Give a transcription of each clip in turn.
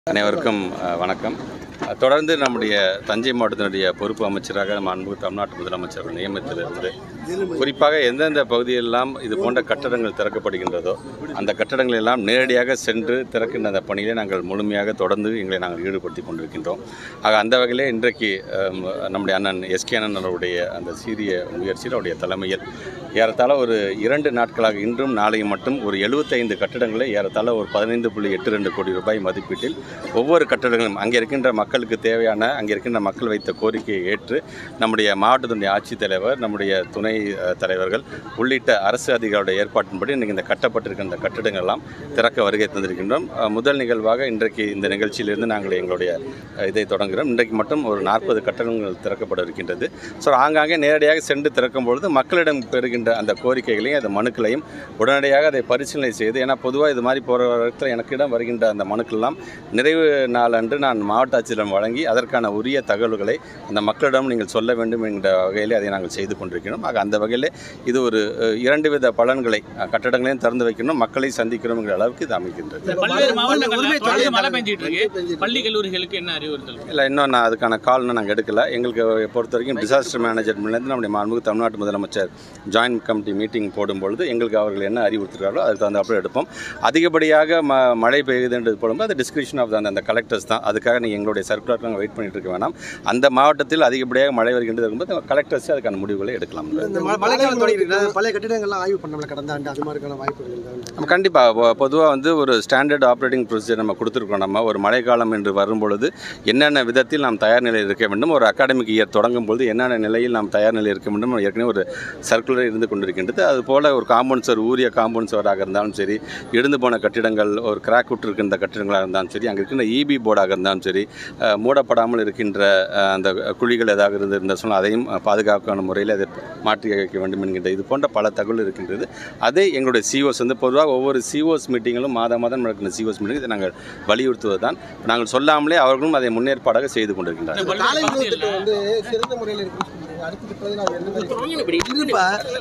அனைவருக்கும் அஹ், வணக்கம் அஹ், தொடர்ந்து நம்முடைய தஞ்சை மாவட்டத்தினுடைய பொறுப்பு அமைச்சராக நம்ம அன்பு தமிழ்நாட்டு முதலமைச்சர் நியமித்திலிருந்து குறிப்பாக எந்தெந்த பகுதியெல்லாம் இது போன்ற கட்டடங்கள் திறக்கப்படுகின்றதோ அந்த கட்டடங்கள் எல்லாம் நேரடியாக சென்று திறக்கின்ற அந்த பணியிலே நாங்கள் முழுமையாக தொடர்ந்து எங்களை நாங்கள் ஈடுபடுத்தி கொண்டிருக்கின்றோம் ஆக அந்த வகையிலே இன்றைக்கு அஹ், நம்முடைய அண்ணன் எஸ்கே அண்ணன் அவருடைய அந்த சீரிய முயற்சியில் அவருடைய தலைமையில் ஏறத்தாழ ஒரு இரண்டு நாட்களாக இன்றும் நாளையும் மட்டும் ஒரு எழுபத்தைந்து கட்டடங்களை ஏறத்தாழ ஒரு பதினைந்து புள்ளி எட்டு ரெண்டு கோடி ரூபாய் மதிப்பீட்டில் ஒவ்வொரு கட்டடங்களும் அங்கே இருக்கின்ற மக்களுக்கு தேவையான அங்கே இருக்கின்ற மக்கள் வைத்த கோரிக்கையை ஏற்று நம்முடைய மாவட்டத்தினுடைய ஆட்சித்தலைவர் நம்முடைய துணை அஹ், தலைவர்கள் உள்ளிட்ட அரசு அதிகாரிகளுடைய ஏற்பாட்டின்படி இன்றைக்கு இந்த கட்டப்பட்டிருக்கின்ற கட்டடங்கள் எல்லாம் திறக்க வருகை தந்திருக்கின்றோம் அஹ், முதல் நிகழ்வாக இன்றைக்கு இந்த நிகழ்ச்சியிலிருந்து நாங்கள் எங்களுடைய அஹ், இதை தொடங்குகிறோம் இன்றைக்கு மட்டும் ஒரு நாற்பது கட்டடங்கள் திறக்கப்பட இருக்கின்றது ஸோ ஆங்காங்கே நேரடியாக சென்று திறக்கும் பொழுது மக்களிடம் பெறுகின்ற அந்த கோரிக்கைகளையும் அந்த மனுக்களையும் உடனடியாக அதை பரிசீலனை செய்து ஏன்னா பொதுவாக இது மாதிரி போகிற இடத்துல எனக்கிடம் வருகின்ற அந்த மனுக்கெல்லாம் நிறைவு நாள் அன்று நான் மாவட்ட ஆட்சியரிடம் வழங்கி அதற்கான உரிய தகவல்களை அந்த மக்களிடம் நீங்கள் சொல்ல வேண்டும் என்கிற வகையிலே அதை நாங்கள் செய்து கொண்டிருக்கிறோம் ஆக அந்த வகையில் இது ஒரு அஹ், இரண்டு வித பலன்களை அஹ், கட்டடங்களையும் திறந்து வைக்கணும் மக்களை சந்திக்கணும் என்கிற அளவுக்கு இது அமைக்கின்றது இந்த பல்வேறு மாவட்டங்களில் உரிமை தொடர்ந்து தொழில் மழை பெஞ்சிட்டு இருக்கு பள்ளி கல்லூரிகளுக்கு என்ன அறிவுறுத்தல் இல்லை இன்னும் நான் அதுக்கான கால் இன்னும் நாங்கள் எடுக்கல எங்களுக்கு பொறுத்த வரைக்கும் டிசாஸ்டர் மேனேஜ்மெண்ட்லேருந்து நம்முடைய மாண்புமிகு தமிழ்நாட்டு முதலமைச்சர் ஜாயின்ட் கமிட்டி மீட்டிங் போடும்பொழுது எங்களுக்கு அவர்கள் என்ன அறிவுறுத்துகிறாரோ அதுக்கு தகுந்தாப்புல எடுப்போம் அதிகப்படியாக ம மழை பெய்யுதுன்றது போடும்போது அது டிஸ்கிரிப்ஷன் ஆஃப் அந்த அந்த கலெக்டர்ஸ் தான் அதுக்காக நீங்கள் எங்களுடைய சர்க்குலர் நாங்கள் வெயிட் பண்ணிட்டு இருக்க வேணாம் அந்த மாவட்டத்தில் அதிகப்படியாக மழை வருகின்றது இருக்கும்போது கலெக்டர்ஸ் அதுக்கான முடிவுகளை எடுக்கலாம் இந்த ம- மழைக்காலம் தொடங்கிருக்கு பழைய கட்டிடங்கள்லாம் ஆய்வு பண்ணல கடந்த ஆண்டு அது மாதிரியான வாய்ப்புகள் இருக்கா? நம்ம கண்டிப்பாக பொதுவாக வந்து ஒரு ஸ்டாண்டர்ட் ஆப்ரேட்டிங் ப்ரொசீஜர் நம்ம கொடுத்துருக்கோம் நம்ம ஒரு மழைக்காலம் என்று வரும்பொழுது என்னென்ன விதத்தில் நாம் தயார் நிலையில் இருக்க வேண்டும் ஒரு அகாடமிக் இயர் தொடங்கும் பொழுது என்னென்ன நிலையில் நாம் தயார் நிலையில் இருக்க வேண்டும் ஏற்கனவே ஒரு சர்க்குலர் இருந்து கொண்டிருக்கின்றது அதுபோல் ஒரு காம்பவுண்ட் சுவர் ஊரிய காம்பவுண்ட் சுவராக இருந்தாலும் சரி இடிந்து போன கட்டிடங்கள் ஒரு கிராக் விட்டுருக்கின்ற கட்டிடங்களாக இருந்தாலும் சரி அங்கே இருக்கின்ற இபி போர்டாக இருந்தாலும் சரி அஹ், மூடப்படாமல் இருக்கின்ற அஹ், அந்த குழிகள் ஏதாவது இருந்திருந்த சொன்னால் அதையும் அஹ், பாதுகாக்கான முறையில் அதை மாற்றி வைக்க வேண்டும் என்கின்ற இது போன்ற பல தகவல் இருக்கின்றது அதை எங்களுடைய சிஓஸ் வந்து பொதுவாக ஒவ்வொரு சிஓஸ் மீட்டிங்களும் மாதம் மாதம் நடக்கிற சிஓஸ் மீட்டிங் இதை நாங்கள் வலியுறுத்துவது தான் நாங்கள் சொல்லாமலே அவர்களும் அதை முன்னேற்பாடாக செய்து கொண்டிருக்கின்றார்கள் இந்த காலை பல்வேறு உணவு பகுதிகளில் திட்டம் வந்து சிறந்த முறையில் இருக்குன்னு சொல்றீங்க. அடுத்த திட்டத்தில் அது எந்த மாதிரி இருப்ப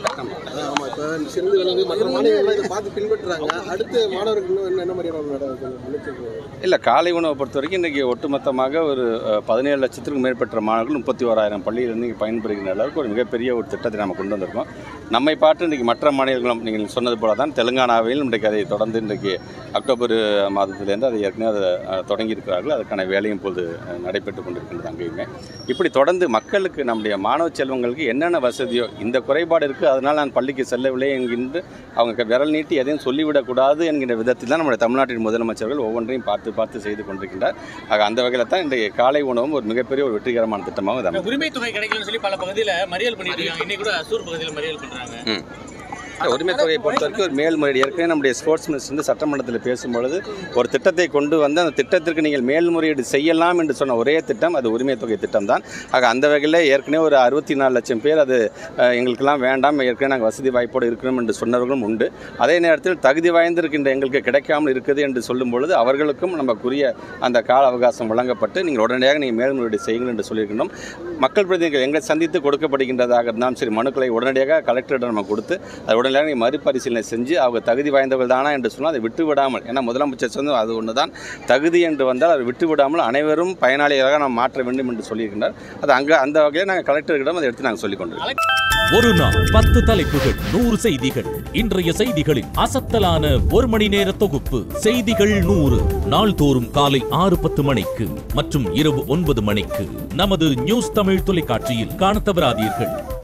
ஆமா இப்ப சிறந்து விளங்கு மற்ற மாநிலங்கள் இதை பார்த்து பின்பற்றுறாங்க அடுத்த மாணவர்கள் இன்னும் என்ன என்ன மாதிரியான நடவடிக்கைகள் முன்னெச்சரிக்கை இல்லை காலை உணவை பொறுத்த வரைக்கும் இன்றைக்கி ஒட்டுமொத்தமாக ஒரு அஹ், பதினேழு லட்சத்திற்கும் மேற்பட்ட மாணவர்கள் முப்பத்தி ஓராயிரம் பள்ளியிலிருந்து இங்கே பயன்பெறுகின்ற அளவுக்கு ஒரு மிகப்பெரிய ஒரு திட்டத்தை நம்ம கொண்டு வந்திருக்கோம் நம்மை பார்த்து இன்றைக்கி மற்ற மாநிலங்களும் நீங்கள் சொன்னது போல தான் தெலுங்கானாவில் இன்றைக்கு அதை தொடர்ந்து இன்றைக்கு அக்டோபர் மாதத்திலேருந்து அதை ஏற்கனவே அதை அஹ், தொடங்கியிருக்கிறார்கள் அதுக்கான வேலையும் இப்போது அஹ், நடைபெற்று கொண்டிருக்கின்றது அங்கேயுமே இப்படி தொடர்ந்து மக்களுக்கு நம்முடைய மாணவ செல்வங்களுக்கு என்னென்ன வசதியோ இந்த குறைபாடு இருக்குது அதனால் நான் பள்ளிக்கு செல்லவில்லை என்கின்ற அவங்க விரல் நீட்டி எதையும் சொல்லிவிடக்கூடாது என்கின்ற விதத்தில் தான் நம்முடைய தமிழ்நாட்டின் முதலமைச்சர்கள் ஒவ்வொன்றையும் பார்த்து பார்த்து செய்து கொண்டிருக்கின்றார் ஆக அந்த வகையில் தான் இன்றைய காலை உணவும் ஒரு மிகப்பெரிய ஒரு வெற்றிகரமான திட்டமாக இது அமையும். உரிமை தொகை கிடைக்கலன்னு சொல்லி பல பகுதியில் மறியல் பண்ணிட்டு இருக்காங்க இன்னைக்கு கூட அசூர் பகுதியில் மறியல் பண்றாங்க இந்த உரிமைத் தொகையை பொறுத்த வரைக்கும் ஒரு மேல்முறையீடு ஏற்கனவே நம்முடைய ஸ்போர்ட்ஸ் மினிஸ்டர் வந்து சட்டமன்றத்தில் பேசும்பொழுது ஒரு திட்டத்தை கொண்டு வந்து அந்த திட்டத்திற்கு நீங்கள் மேல்முறையீடு செய்யலாம் என்று சொன்ன ஒரே திட்டம் அது உரிமைத் தொகை திட்டம் தான் ஆக அந்த வகையில் ஏற்கனவே ஒரு அறுபத்தி நாலு லட்சம் பேர் அது அஹ், எங்களுக்கெல்லாம் வேண்டாம் ஏற்கனவே நாங்கள் வசதி வாய்ப்போடு இருக்கணும் என்று சொன்னவர்களும் உண்டு அதே நேரத்தில் தகுதி வாய்ந்திருக்கின்ற எங்களுக்கு கிடைக்காமல் இருக்குது என்று சொல்லும் பொழுது அவர்களுக்கும் நமக்குரிய அந்த கால அவகாசம் வழங்கப்பட்டு நீங்கள் உடனடியாக நீங்கள் மேல்முறையீடு செய்யுங்கள் என்று சொல்லியிருக்கின்றோம் மக்கள் பிரதிநிதிகள் எங்களை சந்தித்து கொடுக்கப்படுகின்றதாக இருந்தாலும் சரி மனுக்களை உடனடியாக கலெக்டரிடம் நம்ம கொடுத்து அதை உடனடியாக நீங்கள் மறுபரிசீலனை செஞ்சு அவங்க தகுதி வாய்ந்தவர்கள் தானா என்று சொன்னால் அதை விட்டு விடாமல் ஏன்னா முதலமைச்சர் சொன்னது அது ஒன்று தான் தகுதி என்று வந்தால் அதை விட்டு விடாமல் அனைவரும் பயனாளிகளாக நாம் மாற்ற வேண்டும் என்று சொல்லியிருக்கின்றார் அது அங்கே அந்த வகையில் நாங்கள் கலெக்டரிடம் அதை எடுத்து நாங்கள் சொல்லிக் கொண்டிருக்கோம் ஒரு நாள் பத்து தலைப்புகள் நூறு செய்திகள் இன்றைய செய்திகளின் அசத்தலான ஒரு மணி நேர தொகுப்பு செய்திகள் நூறு நாள்தோறும் காலை ஆறு பத்து மணிக்கு மற்றும் இரவு ஒன்பது மணிக்கு நமது நியூஸ் தமிழ் தொலைக்காட்சியில் காணத் தவறாதீர்கள்